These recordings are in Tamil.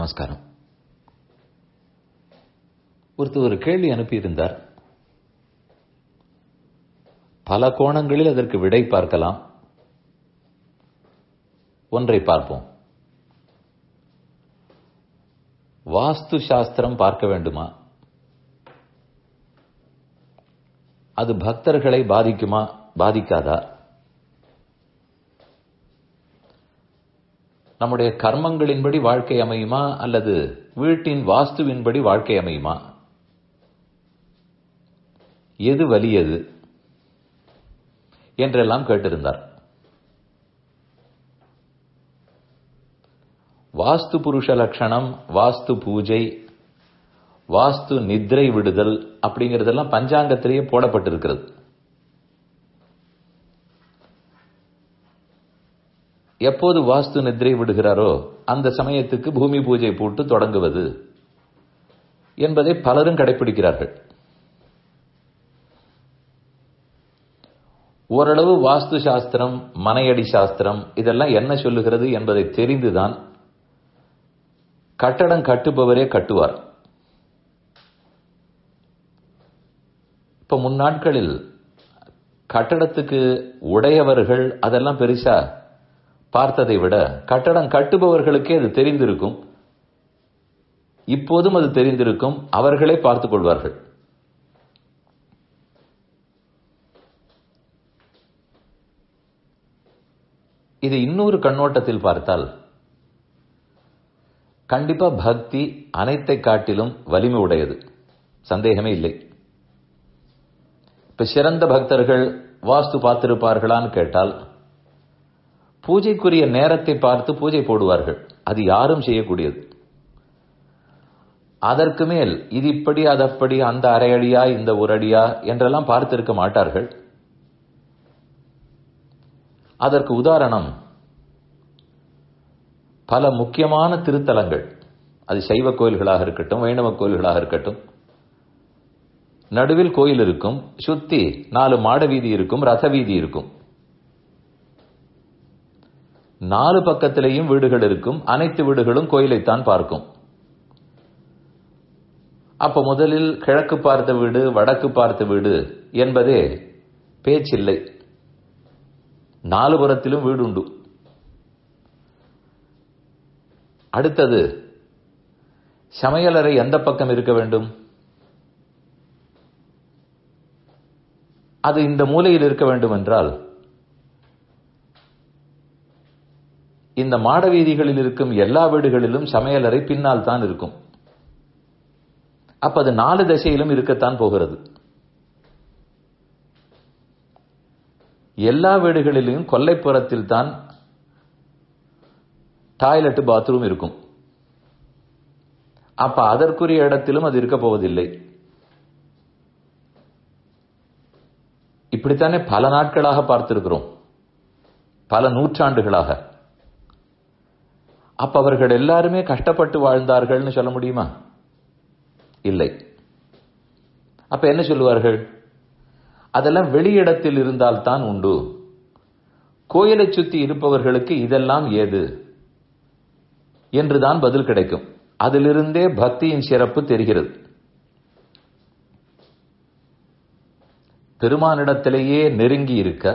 நமஸ்காரம் ஒருத்தர் ஒரு கேள்வி அனுப்பியிருந்தார் பல கோணங்களில் அதற்கு விடை பார்க்கலாம் ஒன்றை பார்ப்போம் வாஸ்து சாஸ்திரம் பார்க்க வேண்டுமா அது பக்தர்களை பாதிக்குமா பாதிக்காதா நம்முடைய கர்மங்களின்படி வாழ்க்கை அமையுமா அல்லது வீட்டின் வாஸ்துவின்படி வாழ்க்கை அமையுமா எது வலியது என்றெல்லாம் கேட்டிருந்தார் வாஸ்து புருஷ லட்சணம் வாஸ்து பூஜை வாஸ்து நித்ரை விடுதல் அப்படிங்கறதெல்லாம் பஞ்சாங்கத்திலேயே போடப்பட்டிருக்கிறது எப்போது வாஸ்து நித்ரை விடுகிறாரோ அந்த சமயத்துக்கு பூமி பூஜை போட்டு தொடங்குவது என்பதை பலரும் கடைபிடிக்கிறார்கள் ஓரளவு வாஸ்து சாஸ்திரம் மனையடி சாஸ்திரம் இதெல்லாம் என்ன சொல்லுகிறது என்பதை தெரிந்துதான் கட்டடம் கட்டுபவரே கட்டுவார் இப்ப முன்னாட்களில் கட்டடத்துக்கு உடையவர்கள் அதெல்லாம் பெருசா பார்த்ததை விட கட்டடம் கட்டுபவர்களுக்கே அது தெரிந்திருக்கும் இப்போதும் அது தெரிந்திருக்கும் அவர்களே பார்த்துக் கொள்வார்கள் இது இன்னொரு கண்ணோட்டத்தில் பார்த்தால் கண்டிப்பா பக்தி அனைத்தை காட்டிலும் வலிமை உடையது சந்தேகமே இல்லை இப்ப சிறந்த பக்தர்கள் வாஸ்து பார்த்திருப்பார்களான்னு கேட்டால் பூஜைக்குரிய நேரத்தை பார்த்து பூஜை போடுவார்கள் அது யாரும் செய்யக்கூடியது அதற்கு மேல் இது இப்படி அதப்படி அந்த அரையடியா இந்த ஒரு அடியா என்றெல்லாம் பார்த்திருக்க மாட்டார்கள் அதற்கு உதாரணம் பல முக்கியமான திருத்தலங்கள் அது சைவ கோயில்களாக இருக்கட்டும் வைணவ கோயில்களாக இருக்கட்டும் நடுவில் கோயில் இருக்கும் சுத்தி நாலு மாட வீதி இருக்கும் ரத வீதி இருக்கும் நாலு பக்கத்திலேயும் வீடுகள் இருக்கும் அனைத்து வீடுகளும் கோயிலைத்தான் பார்க்கும் அப்ப முதலில் கிழக்கு பார்த்த வீடு வடக்கு பார்த்த வீடு என்பதே பேச்சில்லை நாலு புறத்திலும் வீடு உண்டு அடுத்தது சமையலறை எந்த பக்கம் இருக்க வேண்டும் அது இந்த மூலையில் இருக்க வேண்டும் என்றால் இந்த மாட வீதிகளில் இருக்கும் எல்லா வீடுகளிலும் சமையலறை பின்னால் தான் இருக்கும் அப்ப அது நாலு திசையிலும் இருக்கத்தான் போகிறது எல்லா வீடுகளிலும் கொல்லைப்புறத்தில் தான் டாய்லெட் பாத்ரூம் இருக்கும் அப்ப அதற்குரிய இடத்திலும் அது இருக்க போவதில்லை இப்படித்தானே பல நாட்களாக பார்த்திருக்கிறோம் பல நூற்றாண்டுகளாக அப்ப அவர்கள் எல்லாருமே கஷ்டப்பட்டு வாழ்ந்தார்கள்னு சொல்ல முடியுமா இல்லை அப்ப என்ன சொல்லுவார்கள் அதெல்லாம் வெளியிடத்தில் இருந்தால்தான் உண்டு கோயிலை சுத்தி இருப்பவர்களுக்கு இதெல்லாம் ஏது என்றுதான் பதில் கிடைக்கும் அதிலிருந்தே பக்தியின் சிறப்பு தெரிகிறது பெருமானிடத்திலேயே நெருங்கி இருக்க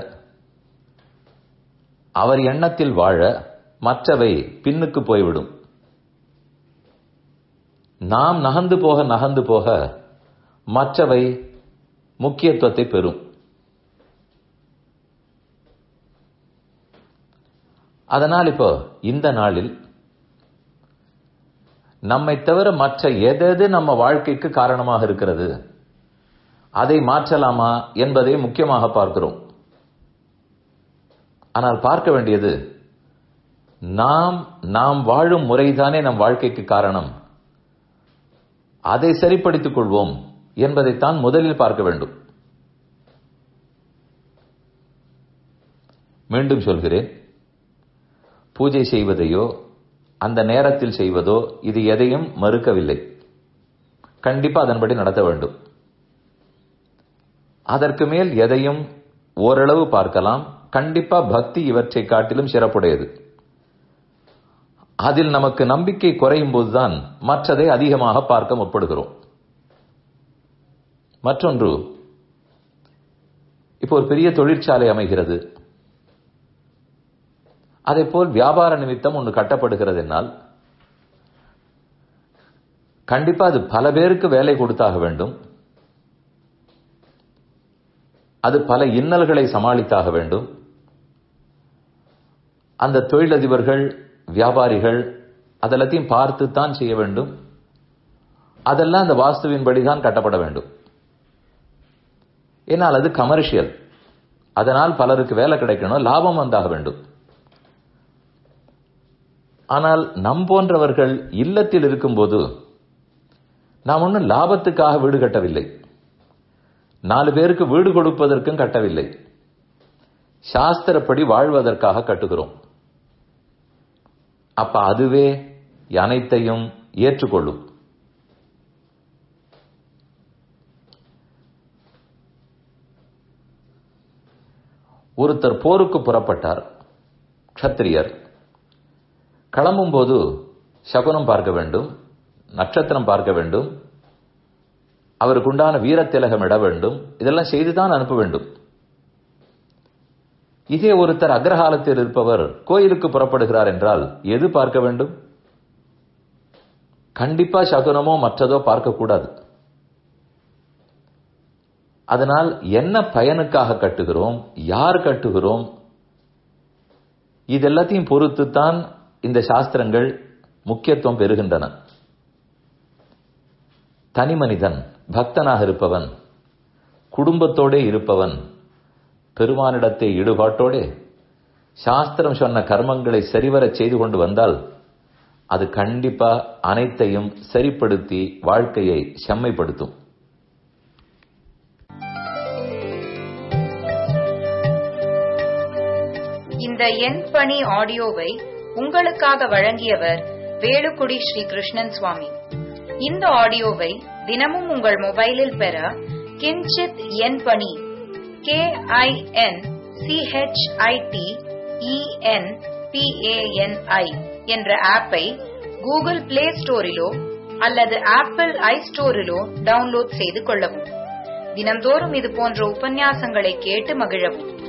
அவர் எண்ணத்தில் வாழ மற்றவை பின்னுக்கு போய்விடும் நாம் நகர்ந்து போக நகர்ந்து போக மற்றவை முக்கியத்துவத்தை பெறும் அதனால் இப்போ இந்த நாளில் நம்மை தவிர மற்ற எதெது நம்ம வாழ்க்கைக்கு காரணமாக இருக்கிறது அதை மாற்றலாமா என்பதை முக்கியமாக பார்க்கிறோம் ஆனால் பார்க்க வேண்டியது நாம் நாம் வாழும் முறைதானே நம் வாழ்க்கைக்கு காரணம் அதை சரிப்படுத்திக் கொள்வோம் என்பதைத்தான் முதலில் பார்க்க வேண்டும் மீண்டும் சொல்கிறேன் பூஜை செய்வதையோ அந்த நேரத்தில் செய்வதோ இது எதையும் மறுக்கவில்லை கண்டிப்பா அதன்படி நடத்த வேண்டும் அதற்கு மேல் எதையும் ஓரளவு பார்க்கலாம் கண்டிப்பா பக்தி இவற்றை காட்டிலும் சிறப்புடையது அதில் நமக்கு நம்பிக்கை குறையும் போதுதான் மற்றதை அதிகமாக பார்க்க முற்படுகிறோம் மற்றொன்று இப்போ ஒரு பெரிய தொழிற்சாலை அமைகிறது அதே போல் வியாபார நிமித்தம் ஒன்று கட்டப்படுகிறது என்னால் கண்டிப்பா அது பல பேருக்கு வேலை கொடுத்தாக வேண்டும் அது பல இன்னல்களை சமாளித்தாக வேண்டும் அந்த தொழிலதிபர்கள் வியாபாரிகள் அதெல்லாத்தையும் பார்த்து தான் செய்ய வேண்டும் அதெல்லாம் அந்த வாஸ்துவின்படி தான் கட்டப்பட வேண்டும் ஏன்னால் அது கமர்ஷியல் அதனால் பலருக்கு வேலை கிடைக்கணும் லாபம் வந்தாக வேண்டும் ஆனால் நம் போன்றவர்கள் இல்லத்தில் இருக்கும்போது நாம் ஒன்றும் லாபத்துக்காக வீடு கட்டவில்லை நாலு பேருக்கு வீடு கொடுப்பதற்கும் கட்டவில்லை சாஸ்திரப்படி வாழ்வதற்காக கட்டுகிறோம் அப்ப அதுவே அனைத்தையும் ஏற்றுக்கொள்ளும் ஒருத்தர் போருக்கு புறப்பட்டார் க்ஷத்திரியர் கிளம்பும் போது சகுனம் பார்க்க வேண்டும் நட்சத்திரம் பார்க்க வேண்டும் அவருக்கு உண்டான வீரத்திலகம் இட வேண்டும் இதெல்லாம் செய்துதான் அனுப்ப வேண்டும் இதே ஒருத்தர் அக்ரஹாலத்தில் இருப்பவர் கோயிலுக்கு புறப்படுகிறார் என்றால் எது பார்க்க வேண்டும் கண்டிப்பா சகுனமோ மற்றதோ பார்க்கக்கூடாது அதனால் என்ன பயனுக்காக கட்டுகிறோம் யார் கட்டுகிறோம் இதெல்லாத்தையும் பொறுத்துத்தான் இந்த சாஸ்திரங்கள் முக்கியத்துவம் பெறுகின்றன தனி மனிதன் பக்தனாக இருப்பவன் குடும்பத்தோடே இருப்பவன் பெருமானிடத்தை ஈடுபாட்டோடே சாஸ்திரம் சொன்ன கர்மங்களை சரிவர செய்து கொண்டு வந்தால் அது கண்டிப்பா அனைத்தையும் சரிப்படுத்தி வாழ்க்கையை செம்மைப்படுத்தும் இந்த எண் பணி ஆடியோவை உங்களுக்காக வழங்கியவர் வேலுக்குடி ஸ்ரீ கிருஷ்ணன் சுவாமி இந்த ஆடியோவை தினமும் உங்கள் மொபைலில் பெற கிஞ்சித் எண் பணி கே ஐ என் சிஹெச்ஐடி இஎன் பிஏஎன்ஐ என்ற ஆப்பை கூகுள் பிளே ஸ்டோரிலோ அல்லது ஆப்பிள் ஐ ஸ்டோரிலோ டவுன்லோட் செய்து கொள்ளவும் தினம்தோறும் இது போன்ற உபன்யாசங்களை கேட்டு மகிழவும்